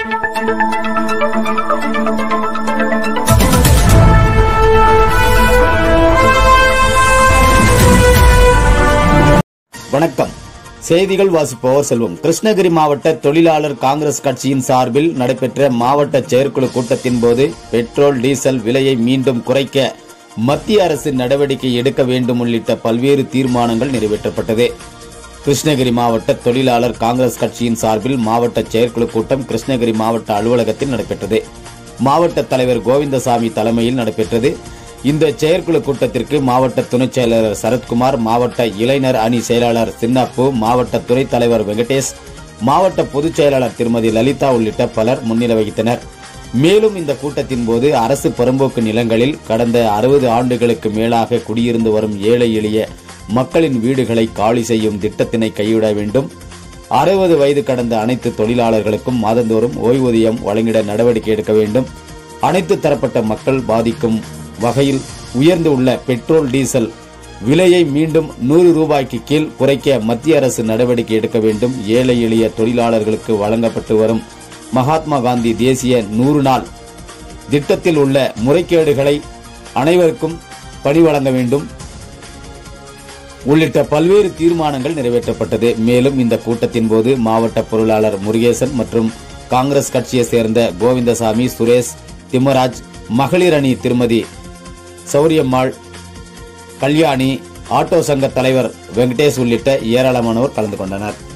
வணக்கம் செய்திகள் வாசிப்பவர் செல்வம் கிருஷ்ணகிரி மாவட்ட தொழிலாளர் காங்கிரஸ் கட்சியின் சார்பில் நடைபெற்ற மாவட்ட செயற்குழு கூட்டத்தின் போது பெட்ரோல் டீசல் விலையை மீண்டும் குறைக்க மத்திய அரசு நடவடிக்கை எடுக்க வேண்டும் உள்ளிட்ட பல்வேறு தீர்மானங்கள் நிறைவேற்றப்பட்டது கிருஷ்ணகிரி மாவட்ட தொழிலாளர் காங்கிரஸ் கட்சியின் சார்பில் மாவட்ட செயற்குழு கூட்டம் கிருஷ்ணகிரி மாவட்ட அலுவலகத்தில் நடைபெற்றது மாவட்ட தலைவர் கோவிந்தசாமி தலைமையில் நடைபெற்றது இந்த செயற்குழு கூட்டத்திற்கு மாவட்ட துணைச் செயலாளர் சரத்குமார் மாவட்ட இளைஞர் அணி செயலாளர் சின்னப்பு மாவட்ட துணைத் தலைவர் வெங்கடேஷ் மாவட்ட பொதுச் செயலாளர் திருமதி லலிதா உள்ளிட்ட பலர் முன்னிலை வகித்தனர் மேலும் இந்த கூட்டத்தின் போது அரசு புறம்போக்கு நிலங்களில் கடந்த அறுபது ஆண்டுகளுக்கு மேலாக குடியிருந்து வரும் ஏழை எளிய மக்களின் வீடுகளை காலி செய்யும் திட்டத்தினை கைவிட வேண்டும் அறுபது வயது கடந்த அனைத்து தொழிலாளர்களுக்கும் மாதந்தோறும் ஓய்வூதியம் வழங்கிட நடவடிக்கை எடுக்க வேண்டும் அனைத்து தரப்பட்ட மக்கள் பாதிக்கும் வகையில் உயர்ந்து உள்ள பெட்ரோல் டீசல் விலையை மீண்டும் நூறு ரூபாய்க்கு கீழ் குறைக்க மத்திய அரசு நடவடிக்கை எடுக்க வேண்டும் ஏழை எளிய தொழிலாளர்களுக்கு வழங்கப்பட்டு வரும் மகாத்மா காந்தி தேசிய நூறு நாள் திட்டத்தில் உள்ள முறைகேடுகளை அனைவருக்கும் பணி வழங்க வேண்டும் உள்ளிட்ட பல்வேறு தீர்மானங்கள் நிறைவேற்றப்பட்டது மேலும் இந்த கூட்டத்தின் போது மாவட்ட பொருளாளர் முருகேசன் மற்றும் காங்கிரஸ் கட்சியை சேர்ந்த கோவிந்தசாமி சுரேஷ் திம்மராஜ் மகளிர் அணி திருமதி சௌரியம்மாள் கல்யாணி ஆட்டோ சங்க தலைவர் வெங்கடேஷ் உள்ளிட்ட ஏராளமானோர் கலந்து கொண்டனர்